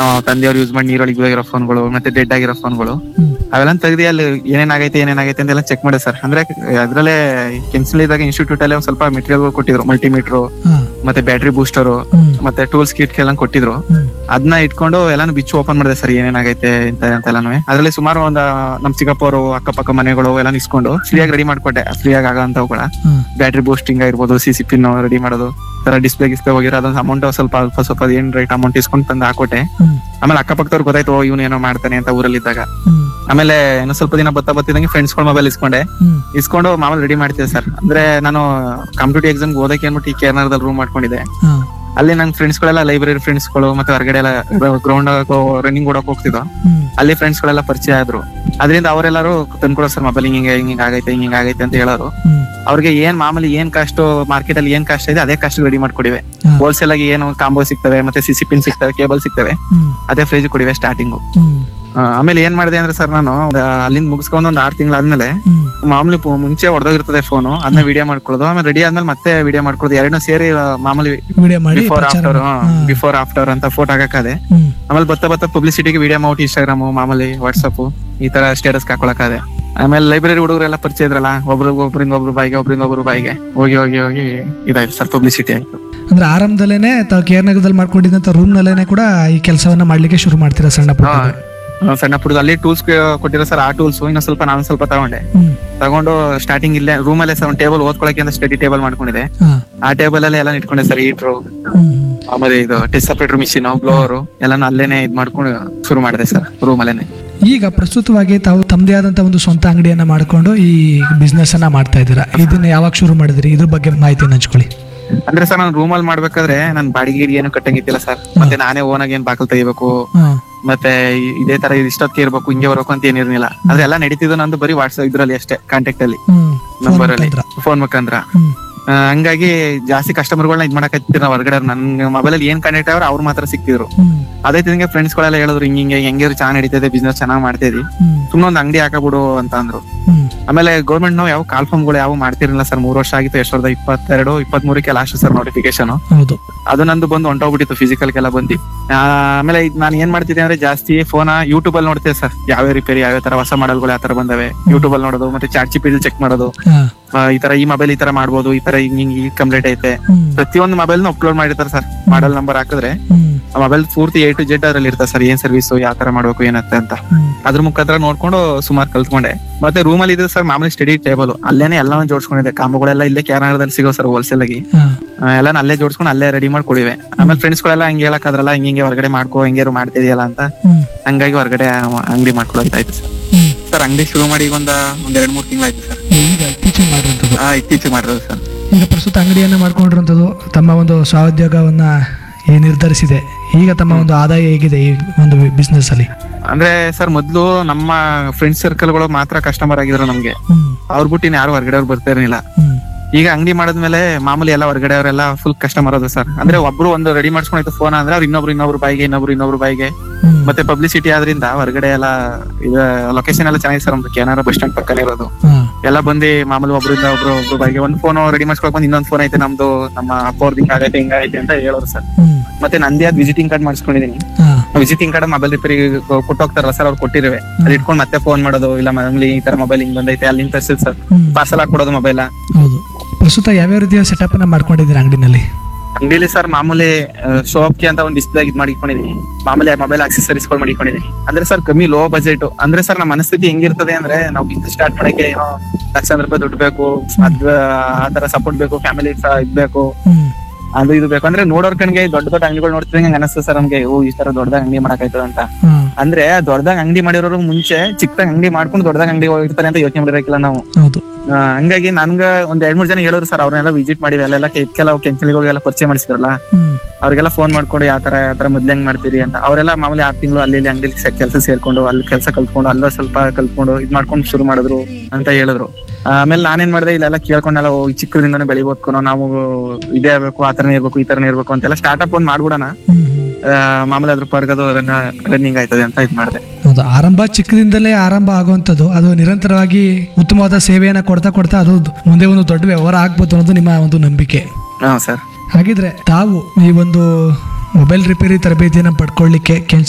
ನಾವು ತಂದೆಯವ್ರು ಯೂಸ್ ಮಾಡಿ ನೀರೊಳಗೆ ಹೋಗಿರೋ ಫೋನ್ಗಳು ಮತ್ತೆ ಡೆಡ್ ಆಗಿರೋ ಫೋನ್ಗಳು ಹ್ಮ್ ಅವೆಲ್ಲ ತೆಗ್ದು ಅಲ್ಲಿ ಏನೇನಾಗೈತೆ ಏನೇನಾಗೈತೆ ಅಂತೆಲ್ಲ ಚೆಕ್ ಮಾಡಿ ಸರ್ ಅಂದ್ರೆ ಅದ್ರಲ್ಲೇ ಕೆನ್ಸಲ್ ಇದ್ದಾಗ ಇನ್ಸ್ಟಿಟ್ಯೂಟ್ ಅಲ್ಲಿ ಒಂದ್ ಸ್ವಲ್ಪ ಮೆಟೀರಿಯಲ್ ಕೊಟ್ಟಿದ್ರು ಮಲ್ಟಿಮೀಟರ್ ಹಾ ಮತ್ತೆ ಬ್ಯಾಟ್ರಿ ಬೂಸ್ಟರ್ ಹ್ಮ್ ಮತ್ತೆ ಟೂಲ್ಸ್ ಕಿಟ್ ಎಲ್ಲ ಕೊಟ್ಟಿದ್ರು ಹ್ಮ್ ಅದನ್ನ ಇಟ್ಕೊಂಡು ಎಲ್ಲಾನು ಬಿಚ್ಚು ಓಪನ್ ಮಾಡಿದೆ ಸರ್ ಏನೇನಾಗೈತೆ ಅಂತ ಅಂತೆಲ್ಲಾನು ಅದ್ರಲ್ಲಿ ಸುಮಾರು ಒಂದ್ ನಮ್ ಚಿಕ್ಕಪ್ಪವರು ಅಕ್ಕಪಕ್ಕ ಮನೆಗಳು ಎಲ್ಲ ಇಸ್ಕೊಂಡು ಫ್ರೀಯಾಗಿ ರೆಡಿ ಮಾಡ್ಕೊಟ್ಟೆ ಫ್ರೀಯಾಗಿ ಆಗಂತವು ಕೂಡ ಹಾ ಬ್ಯಾಟ್ರಿ ಬೂಸ್ಟಿಂಗ್ ಆಗಿರ್ಬೋದು ಸಿ ಸಿ ಪಿನ್ ರೆಡಿ ಮಾಡೋದು ತರ ಡಿಸ್ಪ್ಲೇ ಗಿಸ್ಪ್ಲೇ ಹೋಗಿರೋ ಅದೊಂದು ಅಮೌಂಟ್ ಸ್ವಲ್ಪ ಅಲ್ಪ ಸ್ವಲ್ಪ ಏನ್ ರೈಟ್ ಅಮೌಂಟ್ ಇಸ್ಕೊಂಡು ತಂದು ಹಾಕೊಟ್ಟೆ ಹ್ಮ್ ಆಮೇಲೆ ಅಕ್ಕಪಕ್ಕದವ್ರು ಗೊತ್ತಾಯ್ತು ಇವನು ಏನೋ ಮಾಡ್ತಾನೆ ಅಂತ ಊರಲ್ಲಿ ಇದ್ದಾಗ ಹ್ಮ್ ಆಮೇಲೆ ಇನ್ನೂ ಸ್ವಲ್ಪ ದಿನ ಬತ್ತಾ ಬತ್ತಿದಂಗೆ ಫ್ರೆಂಡ್ಸ್ ಗಳ ಮೊಬೈಲ್ ಇಸ್ಕೊಂಡೆ ಹ್ಮ್ ಇಸ್ಕೊಂಡು ಮಾಮೂಲಿ ರೆಡಿ ಮಾಡ್ತಿದ್ದೆ ಸರ್ ಅಂದ್ರೆ ನಾನು ಕಾಂಪಿಟೇಟಿವ್ ಎಕ್ಸಾಮ್ ಓದಕ್ಕೆ ಅಂದ್ಬಿಟ್ಟು ಈ ಕೇರ್ನರ್ದಲ್ಲಿ ರೂಮ್ ಮಾಡ್ಕೊಂಡಿದ್ದೆ ಹಾ ಅಲ್ಲಿ ನನ್ ಫ್ರೆಂಡ್ಸ್ ಗಳೆಲ್ಲ ಲೈಬ್ರರಿ ಫ್ರೆಂಡ್ಸ್ ಗಳು ಮತ್ತೆ ಹೊರಗಡೆ ಎಲ್ಲ ಗ್ರೌಂಡ್ ರನ್ನಿಂಗ್ ಓಡಕ್ ಹೋಗ್ತಿದ್ವು ಹ್ಮ್ ಅಲ್ಲಿ ಫ್ರೆಂಡ್ಸ್ ಗಳೆಲ್ಲ ಪರಿಚಯ ಆದ್ರು ಅದರಿಂದ ಅವರೆಲ್ಲರೂ ತಂದ್ಕೊಡೋ ಸರ್ ಮೊಬೈಲ್ ಹಿಂಗೆ ಹಿಂಗೆ ಆಗೈತೆ ಹಿಂಗೆ ಆಗೈತೆ ಅಂತ ಹೇಳೋರು ಹ್ಮ್ ಅವ್ರಿಗೆ ಏನ್ ಮಾಮೂಲಿ ಏನ್ ಕಾಸ್ಟ್ ಮಾರ್ಕೆಟ್ ಅಲ್ಲಿ ಏನ್ ಕಾಸ್ಟ್ ಇದೆ ಅದೇ ಕಾಸ್ಟ್ ರೆಡಿ ಮಾಡ್ಕೊಡಿವೆ ಹಾ. ಹೋಲ್ಸೇಲ್ ಆಗಿ ಏನು ಕಾಂಬೋ ಸಿಗ್ತವೆ ಮತ್ತೆ ಸಿಸಿ ಪಿನ್ ಸಿಗ್ತವೆ ಕೇಬಲ್ ಸಿಗ್ತವೆ ಹ್ಮ್ ಅದೇ ಪ್ರೈಸ್ ಕೊಡಿವೆ ಸ್ಟಾರ್ಟಿಂಗು ಹ್ಮ್ ಆಮೇಲೆ ಏನ್ ಮಾಡಿದೆ ಅಂದ್ರೆ ಸರ್ ನಾನು ಒಂದ್ ಅಲ್ಲಿಂದ ಮುಗಿಸ್ಕೊಂಡು ಒಂದ್ ಆರ್ ತಿಂಗಳಾದ್ಮೇಲೆ ಹ್ಮ್ ಮಾಮೂಲಿ ಪು- ಮುಂಚೆ ಹೊಡೆದೋಗಿರ್ತದೆ ಫೋನು ಅದನ್ನ ವಿಡಿಯೋ ಮಾಡ್ಕೊಳ್ಳೋದು ಆಮೇಲೆ ರೆಡಿ ಆದ್ಮೇಲೆ ಮತ್ತೆ ವಿಡಿಯೋ ಮಾಡ್ಕೊಳ್ಳೋದು ಎರಡನ್ನೂ ಸೇರಿ ಆ, ಮಾಮೂಲಿ ವಿಡಿಯೋ ಮಾಡಿ ಬಿಫೋರ್ ಪ್ರಚಾರ ಆಫ್ಟರ್ ಮಾಡಿ. ಹಾ. ಬಿಫೋರ್ ಆಫ್ಟರ್ ಅಂತ ಫೋಟೋ ಹಾಕದೆ ಹ್ಮ್ ಆಮೇಲೆ ಬತ್ತ ಬತ್ತ ಪಬ್ಲಿಸಿಟಿಗೆ ವಿಡಿಯೋ ಮಾಡ್ಬಿಟ್ಟು ಇನ್ಸ್ಟಾಗ್ರಾಮ್ ಮಾಮೂಲಿ ವಾಟ್ಸಪ್ ಈ ತರ ಸ್ಟೇಟಸ್ ಹಾಕೊಳಕಾದೆ ಆಮೇಲೆ ಲೈಬ್ರರಿ ಹುಡುಗರೆಲ್ಲ ಪರಿಚಯ ಇದ್ರಲ್ಲ ಒಬ್ರು ಒಬ್ರಿಂದ ಒಬ್ರು ಬಾಯಿಗೆ ಒಬ್ರಿಂದ ಒಬ್ರು ಬಾಯಿಗೆ ಹೋಗಿ ಹೋಗಿ ಹೋಗಿ ಇದಾಯ್ತು ಸರ್ ಪಬ್ಲಿಸಿಟಿ ಆಯ್ತು ಅಂದ್ರೆ ಆರಂಭದಲ್ಲೇನೆ ತಾವು ಕೇರ್ ನಗರದಲ್ಲಿ ಮಾಡ್ಕೊಂಡಿದ್ದಂತ ರೂಮ್ ನಲ್ಲೇನೆ ಕೂಡ ಈ ಕೆಲಸವನ್ನ ಮಾಡ್ಲಿಕ್ಕೆ ಶುರು ಮಾಡ್ತೀರಾ ಸಣ್ಣ ಪುಟ್ಟ ಹಾ, ಸಣ್ಣ ಪುಟ್ಟದ ಅಲ್ಲಿ ಟೂಲ್ಸ್ ಕೊಟ್ಟಿರೋ ಸರ್ ಆ ಟೂಲ್ಸ್ ಇನ್ನೊಂದ್ ಸ್ವಲ್ಪ ನಾನು ಸ್ವಲ್ಪ ತಗೊಂಡೆ ಹ್ಮ್ ತಗೊಂಡು ಸ್ಟಾರ್ಟಿಂಗ್ ಇಲ್ಲೇ ರೂಮ್ ಅಲ್ಲೇ ಸರ್ ಒಂದು ಟೇಬಲ್ ಓದ್ಕೊಳಕ್ಕೆ ಅಂತ ಸ್ಟಡಿ ಟೇಬಲ್ ಮಾಡ್ಕೊಂಡಿದೆ ಹಾ ಆ ಟೇಬಲ್ ಅಲ್ಲಿ ಎಲ್ಲ ಇಟ್ಕೊಂಡೆ ಸರ್ ಹೀಟ್ರು ಹ್ಮ್ ಆಮೇಲೆ ಇದು ಟೆಸ್ಟ್ ಸಪ್ರೇಟರ್ ಮಿಷಿನ್ ಬ್ಲೋವರ್ ಎಲ್ಲಾನು ಅಲ್ಲೇನೆ ಇದ್ ಮಾಡ್ಕೊಂಡು ಶುರು ಮಾಡಿದೆ ಸರ್ ರೂಮ್ ಅಲ್ಲೇನೆ ಈಗ ಪ್ರಸ್ತುತವಾಗಿ ತಾವು ತಮ್ಮದೇ ಆದಂತ ಒಂದು ಸ್ವಂತ ಅಂಗಡಿಯನ್ನ ಮಾಡ್ಕೊಂಡು ಈ ಬಿಸ್ನೆಸ್ ಅನ್ನ ಮಾಡ್ತಾ ಇದ್ದೀರಾ ಇದನ್ನ ಯಾವಾಗ ಶುರು ಮಾಡಿದ್ರಿ ಇದ್ರ ಬಗ್ಗೆ ಮಾಹಿತಿಯನ್ನು ಹಂಚ್ಕೊಳ್ಳಿ ಅಂದ್ರೆ ಸರ್ ನಾನು ರೂಮ್ ಅಲ್ಲಿ ಮಾಡ್ಬೇಕಾದ್ರೆ ನನ್ ಬಾಡಿಗೆ ಗಿಡಿ ಏನು ಕಟ್ಟಂಗಿತ್ತಿಲ್ಲ ಸರ್ ಮತ್ತೆ ನಾನೇ ಓನ್ ಆಗಿ ಏನ್ ಬಾಕಲ್ ತೆಗಿಬೇಕು ಹಾ ಮತ್ತೆ ಇ- ಇದೇ ತರ ಇಷ್ಟೊತ್ತಿಗೆ ಇರ್ಬೇಕು ಹಿಂಗೆ ಬರ್ಬೇಕು ಅಂತ ಏನಿರ್ಲಿಲ್ಲ ಆದ್ರೆ ಎಲ್ಲ ನಡೀತಿದ್ದು ನಂದು ಬರೀ ವಾಟ್ಸ್ಆಪ್ ಇದ್ರಲ್ಲಿ ಅಷ್ಟೇ ಕಾಂಟ್ಯಾಕ್ಟ್ ಅಲ್ಲಿ ಹ್ಮ್ ನಂಬರ್ ಅಲ್ಲಿ ಮುಖಾಂತರ. ಫೋನ್ ಮುಖಾಂತರ ಹ್ಮ್ ಆ, ಹಂಗಾಗಿ ಜಾಸ್ತಿ ಕಸ್ಟಮರ್ಗಳನ್ನ ಇದ್ ಮಾಡಕ್ ನಾವು ಹೊರಗಡೆ ನನ್ ಮೊಬೈಲ್ ಅಲ್ಲಿ ಏನ್ ಕಾಂಟ್ಯಾಕ್ಟ್ ಅವ್ರು ಅವ್ರು ಮಾತ್ರ ಸಿಕ್ತಿದ್ರು ಹ್ಮ್ ಅದೇ ತಿಂಗೆ ಫ್ರೆಂಡ್ಸ್ ಗಳೆಲ್ಲ ಹೇಳಿದ್ರು ಹಿಂಗೆ ಹಿಂಗೆ ಹೆಂಗಿರು ಚೆನ್ನಾಗ್ ನಡೀತಿದೆ ಬಿಸ್ನೆಸ್ ಚೆನ್ನಾಗ್ ಮಾಡ್ತಿದ್ವಿ ಹ್ಮ್ ಸುಮ್ನೆ ಒಂದ್ ಅಂಗಡಿ ಹಾಕಬಿಡು ಅಂತ ಅಂದ್ರು ಹ್ಮ್ ಆಮೇಲೆ ಗೌರ್ಮೆಂಟ್ ನಾವು ಯಾವ ಕಾಲ್ ಗಳು ಯಾವ ಮಾಡ್ತಿರಲಿಲ್ಲ ಸರ್ ಮೂರ್ ವರ್ಷ ಆಗಿತ್ತು ಎರಡ್ ಸಾವಿರದ ಇಪ್ಪತ್ತೆರಡು ಇಪ್ಪತ್ತ್ ಮೂರಕ್ಕೆ ಲಾಸ್ಟ್ ಸರ್ ನೋಟಿಫಿಕೇಶನ್ ಹೌದು ಅದು ನಂದು ಬಂದು ಹೊಂಟೋಗ್ಬಿಟ್ಟಿತ್ತು ಫಿಸಿಕಲ್ ಕೆಲ್ಲ ಬಂದು ಆ, ಆಮೇಲೆ ಇದ್ ನಾನು ಏನ್ ಮಾಡ್ತಿದ್ದೆ ಅಂದ್ರೆ ಜಾಸ್ತಿ ಫೋನ್ ಯೂಟ್ಯೂಬ್ ಅಲ್ಲಿ ನೋಡ್ತೇವೆ ಸರ್ ಯಾವ ರಿಪೇರಿ ಯಾವ ತರ ಹೊಸ ಮಾಡಲ್ಗಳು ಯಾವ ತರ ಬಂದವೆ ಯೂಟ್ಯೂಬ್ ಅಲ್ಲಿ ನೋಡೋದು ಮತ್ತೆ ಚಾಟ್ ಜಿಪಿಲ್ ಚೆಕ್ ಮಾಡೋದು ಹಾ ಆ, ಈ ತರ ಈ ಮೊಬೈಲ್ ಈ ತರ ಮಾಡ್ಬೋದು ಈ ತರ ಹಿಂಗ್ ಹಿಂಗ್ ಈ ಕಂಪ್ಲೀಟ್ ಐತೆ ಹ್ಮ್ ಪ್ರತಿಯೊಂದು ಮೊಬೈಲ್ ಅಪ್ಲೋಡ್ ಮಾಡಿರ್ತಾರೆ ಸರ್ ಮಾಡಲ್ ನಂಬರ್ ಹಾಕಿದ್ರೆ ಹ್ಮ್ ಆ ಮೊಬೈಲ್ ಪೂರ್ತಿ ಎ ಟು ಜೆಡ್ ಅದ್ರಲ್ಲಿ ಇರ್ತದೆ ಸರ್ ಏನ್ ಸರ್ವಿಸ್ ಯಾವ ತರ ಮಾಡ್ಬೇಕು ಏನತ್ತೆ ಅಂತ ಹ್ಮ್ ಅದ್ರ ಮುಖಾಂತರ ನೋಡ್ಕೊಂಡು ಸುಮಾರು ಕಲ್ತ್ಕೊಂಡೆ ಮತ್ತೆ ರೂಮ್ ಅಲ್ಲಿ ಇದೆ ಸರ್ ಮಾಮೂಲಿ ಸ್ಟಡಿ ಟೇಬಲ್ ಅಲ್ಲೇನೆ ಎಲ್ಲಾನು ಜೋಡಿಸ್ಕೊಂಡಿದೆ ಕಾಂಬುಗಳೆಲ್ಲ ಇಲ್ಲೇ ಕ್ಯಾನಡದಲ್ಲಿ ಸಿಗೋ ಸರ್ ಹೋಲ್ಸೇಲ್ ಆಗಿ ಹಾ ಆ, ಎಲ್ಲಾನು ಅಲ್ಲೇ ಜೋಡಿಸ್ಕೊಂಡು ಅಲ್ಲೇ ರೆಡಿ ಮಾಡಿ ಕೊಡಿವೆ ಆಮೇಲೆ ಫ್ರೆಂಡ್ಸ್ ಗಳೆಲ್ಲ ಹಂಗೆ ಹೇಳಕ್ಕಾದ್ರಲ್ಲ ಹಿಂಗೆ ಹಿಂಗೆ ಹೊರಗಡೆ ಮಾಡ್ಕೋ ಹಿಂಗೇರು ಮಾಡ್ತಿದ್ಯಲ್ಲ ಅಂತ ಹ್ಮ್ ಹಂಗಾಗಿ ಹೊರಗಡೆ ಅಂಗಡಿ ಮಾಡ್ಕೊಳತ್ತಾಯ್ತು ಸರ್ ಹ್ಮ್ ಸರ್ ಅಂಗಡಿ ಶುರು ಮಾಡಿ ಈಗ ಒಂದ ಒಂದ್ ಎರಡ್ ಮೂರ್ ತಿಂಗಳಾಯ್ತು ಸರ್ ಈಗ ಇತ್ತೀಚೆಗೆ ಮಾಡಿರುವಂಥದ್ದು ಆ ಇತ್ತೀಚೆಗೆ ಮಾಡಿರೋದು ಸರ್ ಈಗ ಪ್ರಸ್ತುತ ಅಂಗಡಿಯನ್ನ ಮಾಡ್ಕೊಂಡಿರುವಂಥದ್ದು ತಮ್ಮ ಒಂದು ಸ್ವಾಉದ್ಯೋಗವನ್ನ ಏನ್ ನಿರ್ಧರಿಸಿದೆ ಈಗ ತಮ್ಮ ಒಂದು ಆದಾಯ ಹೇಗಿದೆ ಈ ಒಂದು ಬಿಸ್ನೆಸ್ ಅಲ್ಲಿ ಅಂದ್ರೆ ಸರ್ ಮೊದ್ಲು ನಮ್ಮ ಫ್ರೆಂಡ್ಸ್ ಸರ್ಕಲ್ಗಳು ಮಾತ್ರ ಕಸ್ಟಮರ್ ಆಗಿದ್ರು ನಮ್ಗೆ ಹ್ಮ್ ಅವ್ರ ಬಿಟ್ಟು ಇನ್ ಯಾರು ಹೊರಗಡೆ ಅವ್ರು ಬರ್ತಾ ಇರ್ಲಿಲ್ಲ ಹ್ಮ್ ಈಗ ಅಂಗಡಿ ಮಾಡಿದ್ಮೇಲೆ ಮಾಮೂಲಿ ಎಲ್ಲ ಹೊರಗಡೆ ಅವರೆಲ್ಲ ಫುಲ್ ಕಸ್ಟಮರ್ ಅದು ಸರ್ ಅಂದ್ರೆ ಒಬ್ರು ಒಂದು ರೆಡಿ ಮಾಡ್ಸ್ಕೊಂಡಿತ್ತು ಫೋನ್ ಅಂದ್ರೆ ಅವ್ರು ಇನ್ನೊಬ್ರು ಇನ್ನೊಬ್ರು ಬಾಯಿಗೆ ಇನ್ನೊಬ್ರು ಇನ್ನೊಬ್ರು ಬಾಯಿಗೆ ಹ್ಮ್ ಮತ್ತೆ ಪಬ್ಲಿಸಿಟಿ ಆದ್ರಿಂದ ಹೊರಗಡೆ ಎಲ್ಲ ಲೊಕೇಶನ್ ಎಲ್ಲ ಚೆನ್ನಾಗಿದೆ ಸರ್ ನಮ್ದು ಕೆನಾರ ಬಸ್ ಸ್ಟ್ಯಾಂಡ್ ಪಕ್ಕನೇ ಇರೋದು ಹಾ ಎಲ್ಲ ಬಂದು ಮಾಮೂಲಿ ಒಬ್ರಿಂದ ಒಬ್ರು ಒಬ್ರು ಬಾಯಿಗೆ ಒಂದು ಫೋನ್ ರೆಡಿ ಮಾಡ್ಸ್ಕೊಳಕ್ ಬಂದು ಇನ್ನೊಂದು ಫೋನ್ ಐತೆ ನಮ್ದು ನಮ್ಮ ಅಪ್ಪ ಅವ್ರದ್ದು ಹಿಂಗಾಗೈತೆ ಹಿಂಗಾಗೈತೆ ಅಂತ ಹೇಳೋರು ಸರ್ ಹ್ಮ್ ಮತ್ತೆ ನಂದೇ ಅದ್ ವಿಸಿಟಿಂಗ್ ಕಾರ್ಡ್ ಮಾಡಿಸ್ಕೊಂಡಿದೀನಿ ಹಾ ವಿಸಿಟಿಂಗ್ ಕಾರ್ಡ್ ಮೊಬೈಲ್ ರಿಪೇರಿ ಕೊಟ್ಟೋಗ್ತಾರಲ್ಲ ಸರ್ ಅವ್ರು ಕೊಟ್ಟಿರುವೆ ಅದ್ ಇಟ್ಕೊಂಡು ಮತ್ತೆ ಫೋನ್ ಮಾಡೋದು ಇಲ್ಲ ಮಾಮೂಲಿ ಈ ತರ ಮೊಬೈಲ್ ಹಿಂಗ್ ಬಂದೈತೆ ಅಲ್ಲಿಂದ ತರ್ಸಿದ್ ಸರ್ ಹ್ಮ್ ಪಾರ್ಸಲ್ ಹಾಕೊಡೋದು ಮೊಬೈಲ್ ಹೌದು ಪ್ರಸ್ತುತ ಯಾವ್ಯಾವ ರೀತಿಯ ಸೆಟಪ್ ಅನ್ನ ಮಾಡ್ಕೊಂಡಿದ್ದೀರಾ ಅಂಗಡಿನಲ್ಲಿ ಅಂಗಡಿಲಿ ಸರ್ ಮಾಮೂಲಿ ಶೋಪ್ಗೆ ಅಂತ ಒಂದು ಡಿಸ್ಪ್ಲೇ ಇದು ಮಾಡಿಕೊಂಡಿದೀನಿ ಮಾಮೂಲಿ ಮೊಬೈಲ್ ಆಕ್ಸೆಸರೀಸ್ ಗಳು ಮಾಡಿಕೊಂಡಿದೀನಿ ಅಂದ್ರೆ ಸರ್ ಕಮ್ಮಿ ಲೋ ಬಜೆಟ್ ಅಂದ್ರೆ ಸರ್ ನಮ್ಮ ಮನಸ್ಥಿತಿ ಹೆಂಗಿರ್ತದೆ ಅಂದ್ರೆ ನಾವು ಬಿಸ್ನೆಸ್ ಸ್ಟಾರ್ಟ್ ಮಾಡಕ್ಕೆ ಏನೋ ಲಕ್ಷಾಂತರ ರೂಪಾಯಿ ದುಡ್ಡು ಬೇಕು ಅದ್ ಆ ತರ ಸಪೋರ್ಟ್ ಬೇಕು ಫ್ಯಾಮಿಲಿ ಇದ್ಬೇಕು ಹ್ಮ್ ಅದು ಇದು ಬೇಕು ಅಂದ್ರೆ ನೋಡೋರ್ ಕಣ್ಗೆ ದೊಡ್ಡ ದೊಡ್ಡ ಅಂಗಡಿಗಳು ನೋಡ್ತಿದಂಗೆ ಹಂಗ ಅನಿಸ್ತದೆ ಸರ್ ನಮ್ಗೆ ಓ ಈ ತರ ದೊಡ್ಡದಾಗ ಅಂಗಡಿ ಮಾಡಕಾಯ್ತದ ಅಂತ ಹಾ ಅಂದ್ರೆ ದೊಡ್ಡದಾಗ ಅಂಗಡಿ ಮಾಡಿರೋರು ಮುಂಚೆ ಚಿಕ್ಕದಾಗ ಅಂಗಡಿ ಮಾಡ್ಕೊಂಡು ದೊಡ್ಡದಾಗ ಅಂಗಡಿ ಹೋಗಿರ್ತಾರೆ ಅಂತ ಯೋಚನೆ ಮಾಡಿರಕಿಲ್ಲ ನಾವು ಹೌದು ಆ, ಹಂಗಾಗಿ ನನ್ಗ ಒಂದ್ ಎರಡ್ ಮೂರ್ ಜನ ಹೇಳಿದ್ರು ಸರ್ ಅವ್ರನ್ನೆಲ್ಲ ವಿಸಿಟ್ ಮಾಡಿವಿ ಅಲ್ಲೆಲ್ಲ ಕೆಲವು ಕೆಂಚಲಿಗಳಿಗೆಲ್ಲ ಪರಿಚಯ ಮಾಡಿಸಿದ್ರಲ್ಲ ಹ್ಮ್ ಅವ್ರಿಗೆಲ್ಲ ಫೋನ್ ಮಾಡ್ಕೊಂಡು ಯಾವ ತರ ಯಾವ ತರ ಮೊದ್ಲು ಹೆಂಗ್ ಮಾಡ್ತೀರಿ ಅಂತ ಅವರೆಲ್ಲ ಮಾಮೂಲಿ ಆರ್ ತಿಂಗಳು ಅಲ್ಲಿ ಇಲ್ಲಿ ಅಂಗಡಿ ಕೆಲಸ ಸೇರ್ಕೊಂಡು ಅಲ್ಲಿ ಕೆಲಸ ಕಲ್ತ್ಕೊಂಡು ಅಲ್ಲ ಸ್ವಲ್ಪ ಕಲ್ತ್ಕೊಂಡು ಇದ್ ಮಾಡ್ಕೊಂಡು ಶುರು ಮಾಡಿದ್ರು ಅಂತ ಹೇಳಿದ್ರು ಆಮೇಲೆ ನಾನೇನ್ ಮಾಡಿದೆ ಇಲ್ಲೆಲ್ಲ ಕೇಳ್ಕೊಂಡೆಲ್ಲ ಓ, ಈ ಚಿಕ್ಕದಿಂದಾನೆ ಬೆಳಿಬೇಕು ನಾವು ಇದೇ ಆಗ್ಬೇಕು ಆ ತರನೇ ಇರ್ಬೇಕು ಈ ತರನೇ ಇರ್ಬೇಕು ಅಂತೆಲ್ಲ ಸ್ಟಾರ್ಟ್ಅಪ್ ಒಂದ್ ಮಾಡ್ಬಿಡೋಣ ಹ್ಮ್ ಹ್ಮ್. ಆ, ಮಾಮೂಲಿ ಅದ್ರ ಪರ್ಗದು ರನ್ನಿಂಗ್ ಆಯ್ತದೆ ಅಂತ ಇದ್ ಮಾಡಿದೆ ಹೌದು ಆರಂಭ ಚಿಕ್ಕದಿಂದಲೇ ಆರಂಭ ಆಗುವಂಥದ್ದು ಅದು ನಿರಂತರವಾಗಿ ಉತ್ತಮವಾದ ಸೇವೆಯನ್ನ ಕೊಡ್ತಾ ಕೊಡ್ತಾ ಅದು ಮುಂದೆ ಒಂದು ದೊಡ್ಡ ವ್ಯವಹಾರ ಆಗ್ಬೋದು ಅನ್ನೋದು ನಿಮ್ಮ ಒಂದು ನಂಬಿಕೆ ಹಾ ಸರ್ ಹಾಗಿದ್ರೆ ತಾವು ಈ ಒಂದು ಮೊಬೈಲ್ ರಿಪೇರಿ ತರಬೇತಿಯನ್ನು ಪಡ್ಕೊಳ್ಳಿಕ್ಕೆ ಕೆಂಚ